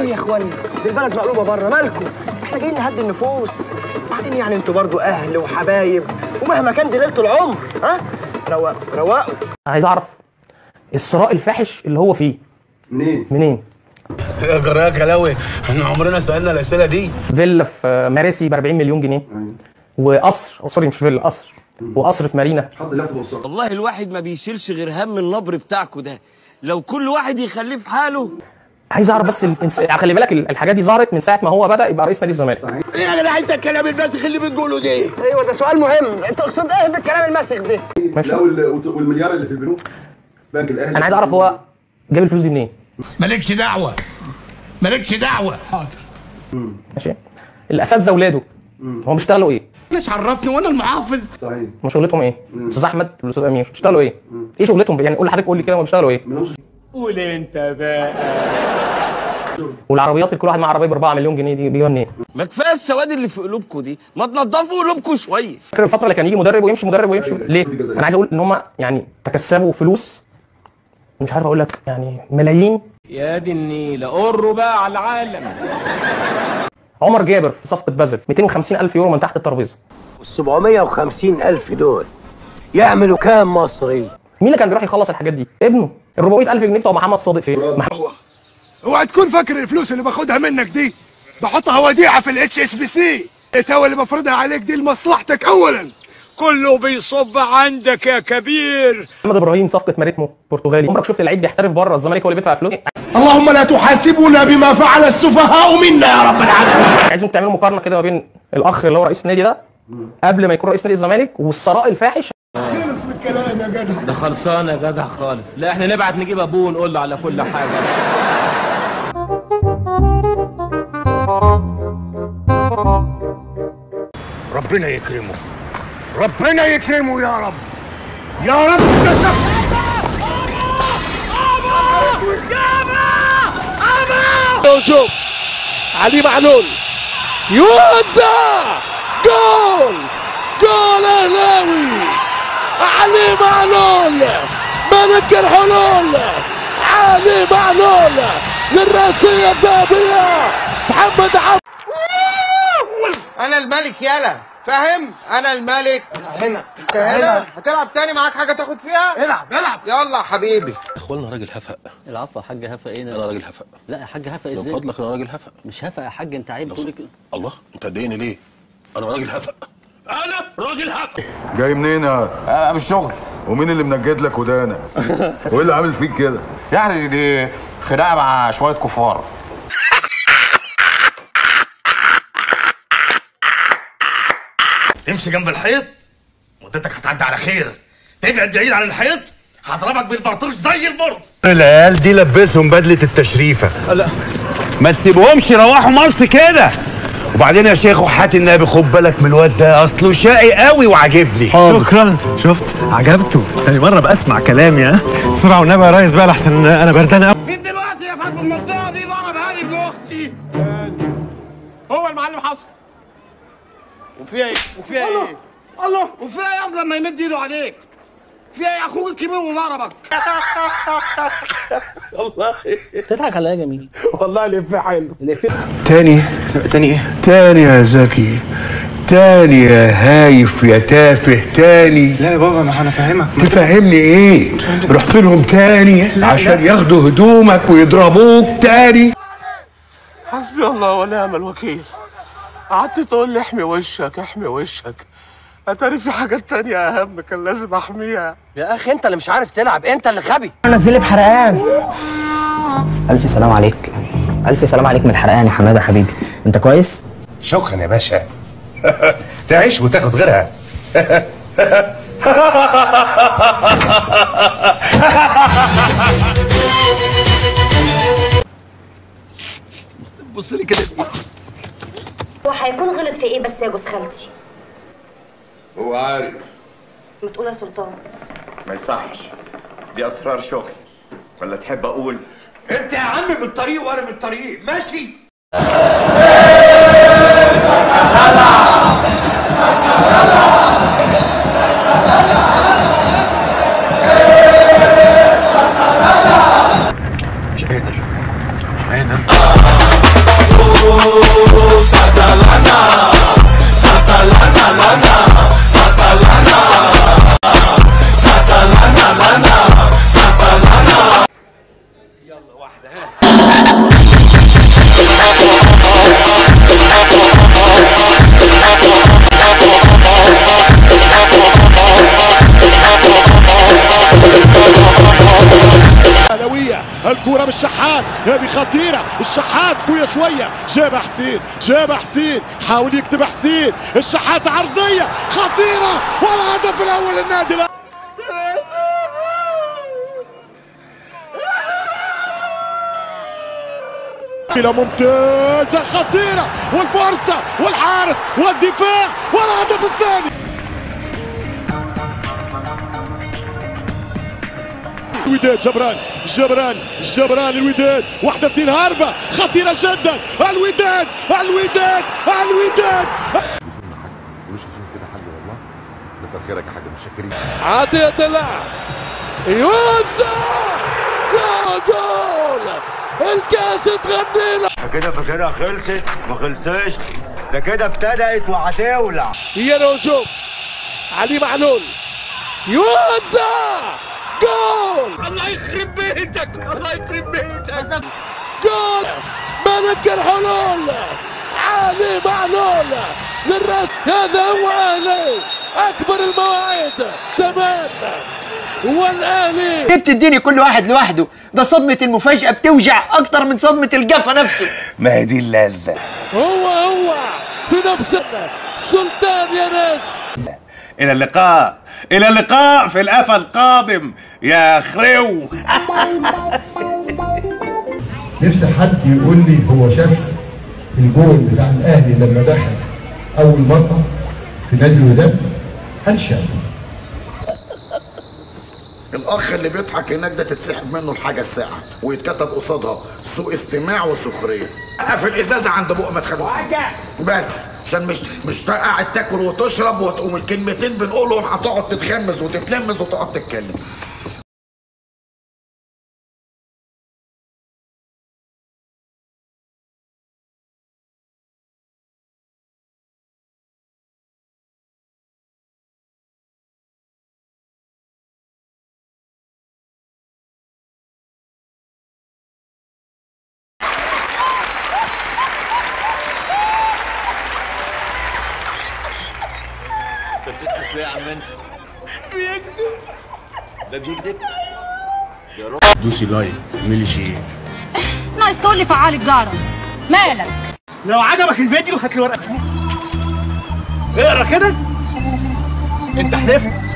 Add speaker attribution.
Speaker 1: ايه يا اخوانا دي البلد مقلوبه بره مالكم احنا جايين نهدي النفوس بعدين يعني انتوا برضو اهل وحبايب ومهما كان دي ليله العمر ها روقوا روقوا
Speaker 2: عايز اعرف الثراء الفاحش اللي هو فيه
Speaker 3: منين؟
Speaker 2: منين
Speaker 4: يا جرايه كلاوي احنا عمرنا سالنا الاسئله دي
Speaker 2: فيلا في مراسي ب 40 مليون جنيه وقصر أو سوري مش فيلا قصر وقصر في مارينا
Speaker 3: حد لف وصل
Speaker 5: والله الواحد ما بيشيلش غير هم النبر بتاعكوا ده لو كل واحد يخليه في حاله
Speaker 2: عايز اعرف بس الإنس... خلي بالك الحاجات دي ظهرت من ساعه ما هو بدا يبقى رئيس نادي الزمالك
Speaker 4: ايه يا جدع انت الكلام الماسخ اللي بتقوله ده
Speaker 1: ايوه ده سؤال مهم انت تقصد ايه بالكلام المسخ ده
Speaker 2: ماشي.
Speaker 3: لا وال- والمليار اللي في البنوك بنك الاهلي
Speaker 2: انا عايز اعرف هو جاب الفلوس دي منين
Speaker 4: مالكش دعوه مالكش دعوه حاضر
Speaker 2: ماشي الاساتذه اولاده هم بيشتغلوا ايه
Speaker 4: مش عرفني وانا المحافظ
Speaker 3: صحيح
Speaker 2: هم شغلتهم ايه استاذ احمد والاستاذ امير بيشتغلوا ايه ايه شغلتهم يعني قول لحضرتك قول لي كده هم بيشتغلوا ايه
Speaker 3: ملهمش
Speaker 4: قول انت بقى
Speaker 2: والعربيات اللي كل واحد معاه عربيه ب 4 مليون جنيه دي بيجيبها منين
Speaker 5: ما كفايه السواد اللي في قلوبكوا دي ما تنضفوا قلوبكوا شويه
Speaker 2: فاكر الفتره اللي كان يجي مدرب ويمشي مدرب ويمشي
Speaker 3: أيوة،
Speaker 2: ليه
Speaker 3: كل جزائري.
Speaker 2: انا عايز اقول ان هم يعني تكسبوا فلوس مش عارف اقول لك يعني ملايين
Speaker 6: يا دي النيلة قروا بقى على العالم
Speaker 2: عمر جابر في صفقه بازل 250 الف يورو من تحت الترابيزه
Speaker 7: وال750 ألف دول يعملوا كام مصري؟
Speaker 2: مين اللي كان بيروح يخلص الحاجات دي ابنه ال 400 الف جنيه بتوع محمد صادق فين مح-
Speaker 4: اوعى تكون فاكر الفلوس اللي باخدها منك دي بحطها وديعه في الاتش اس بي سي التوا اللي بفرضها عليك دي لمصلحتك اولا كله بيصب عندك يا كبير
Speaker 2: محمد ابراهيم صفقه ماريتمو برتغالي عمرك شفت لعيب بيحترف بره الزمالك هو اللي بيدفع فلوس
Speaker 4: اللهم لا تحاسبنا بما فعل السفهاء منا يا رب العالمين
Speaker 2: عايزين تعملوا مقارنه كده ما بين الاخ اللي هو رئيس النادي ده قبل ما يكون رئيس نادي الزمالك والثراء الفاحش
Speaker 6: ده خلصانة يا جدع خالص لا احنا نبعت نجيب ابوه ونقول له على كل حاجة
Speaker 4: ربنا يكرمه ربنا يكرمه يا رب يا رب شوف علي معلول يوزع جول جول اهلاوي علي معلول ملك الحلول علي معلول للراسية الذهبية محمد عبد
Speaker 8: انا الملك يالا فاهم انا الملك هنا انت هنا هتلعب تاني معاك حاجه تاخد فيها العب العب يلا يا حبيبي
Speaker 9: اخوانا راجل هفق
Speaker 10: العفو يا حاج هفا ايه
Speaker 9: انا
Speaker 10: ده؟
Speaker 9: راجل هفق
Speaker 10: لا يا حاج هفا
Speaker 9: من
Speaker 10: ازاي؟
Speaker 9: فضلك انا راجل هفق
Speaker 10: مش هفا يا حاج انت عيب تقول كده
Speaker 9: الله انت تضايقني ليه انا راجل هفق انا راجل هفق
Speaker 11: جاي منين يا
Speaker 8: آه بالشغل
Speaker 11: ومين اللي منجد لك ودانك وايه اللي عامل فيك كده
Speaker 8: يعني دي خناقه مع شويه كفار
Speaker 4: تمشي جنب الحيط مدتك هتعدي على خير تبعد بعيد عن الحيط هضربك بالبرطوش زي البرص
Speaker 7: العيال دي لبسهم بدلة التشريفة لا ما تسيبهمش يروحوا مصر كده وبعدين يا شيخ وحياة النبي خد بالك من الواد ده اصله شقي قوي وعاجبني
Speaker 12: شكرا شفت عجبته تاني مره بسمع كلامي ها بسرعه والنبي يا ريس بقى لحسن انا بردان قوي
Speaker 4: مين دلوقتي يا فندم المنطقه دي ضرب هاني ابن اختي هو المعلم حصل وفيها ايه وفيها ايه الله وفيها ايه افضل لما يمد ايده عليك فيها ايه اخوك الكبير وضربك
Speaker 10: تضحك على ايه يا جميل؟
Speaker 4: والله الافيه حلو
Speaker 7: تاني تاني ايه تاني يا زكي تاني يا هايف يا تافه تاني
Speaker 12: لا يا بابا ما انا فاهمك
Speaker 7: تفهمني ايه رحت لهم تاني عشان ياخدوا هدومك ويضربوك تاني
Speaker 4: حسبي الله ونعم الوكيل قعدت تقول لي احمي وشك احمي وشك اتاري في حاجات تانية اهم كان لازم احميها
Speaker 1: يا اخي انت اللي مش عارف تلعب انت اللي غبي
Speaker 10: نزل بحرقان الف سلام عليك الف سلام عليك من الحرقان يا حماده حبيبي انت كويس؟
Speaker 4: شكرا يا باشا تعيش وتاخد غيرها بص لي كده
Speaker 13: هو هيكون غلط في ايه بس يا جوز خالتي
Speaker 3: هو عارف
Speaker 13: ما تقول يا سلطان
Speaker 3: ما يصحش دي اسرار شغل ولا تحب اقول
Speaker 4: انت يا عم من الطريق وانا من الطريق ماشي
Speaker 12: مش قادر مش قادر
Speaker 14: الكرة بالشحات هذه خطيرة الشحات قوية شوية جاب حسين جاب حسين حاول يكتب حسين الشحات عرضية خطيرة والهدف الأول للنادي الأهلي إلى ممتازة خطيرة والفرصة والحارس والدفاع والهدف الثاني الوداد جبران جبران جبران الوداد واحدة اثنين هاربة خطيرة جدا الوداد الوداد الوداد
Speaker 11: مش عشان كده حاجه والله كتر خيرك يا حاج متشكرين
Speaker 14: عطية اللاعب يوسع جول جول الكاس تغني له
Speaker 15: كده فاكرها خلصت ما خلصتش ده كده ابتدأت وهتولع
Speaker 14: هي الهجوم علي معلول يوسع جول
Speaker 9: الله يخرب بيتك الله يخرب بيتك
Speaker 14: جول ملك الحلول علي معلول للراس هذا هو اهلي اكبر المواعيد تمام والاهلي
Speaker 16: ليه بتديني كل واحد لوحده ده صدمة المفاجأة بتوجع أكتر من صدمة الجفا نفسه
Speaker 7: ما هي دي اللذة
Speaker 14: هو هو في نفس سلطان يا ناس
Speaker 7: إلى اللقاء إلى اللقاء في القفا القادم يا خريو
Speaker 17: نفسي حد يقول لي هو شاف الجول بتاع الاهلي لما دخل اول مره في نادي الوداد هل شافه؟
Speaker 4: الاخ اللي بيضحك هناك ده تتسحب منه الحاجه الساعه ويتكتب قصادها سوء استماع وسخريه قفل الازازه عند بق ما تخلوش بس عشان مش مش قاعد تاكل وتشرب وتقوم الكلمتين بنقولهم هتقعد تتغمز وتتلمز وتقعد تتكلم
Speaker 5: انت بتضحك ليه يا عم انت؟
Speaker 9: بيكذب
Speaker 5: ده بيكذب؟ يا رب
Speaker 4: دوسي لايك اعملي شير
Speaker 18: ناقص تقول لي فعال الجرس مالك
Speaker 1: لو عجبك الفيديو هات لي ورقه اقرا كده انت حلفت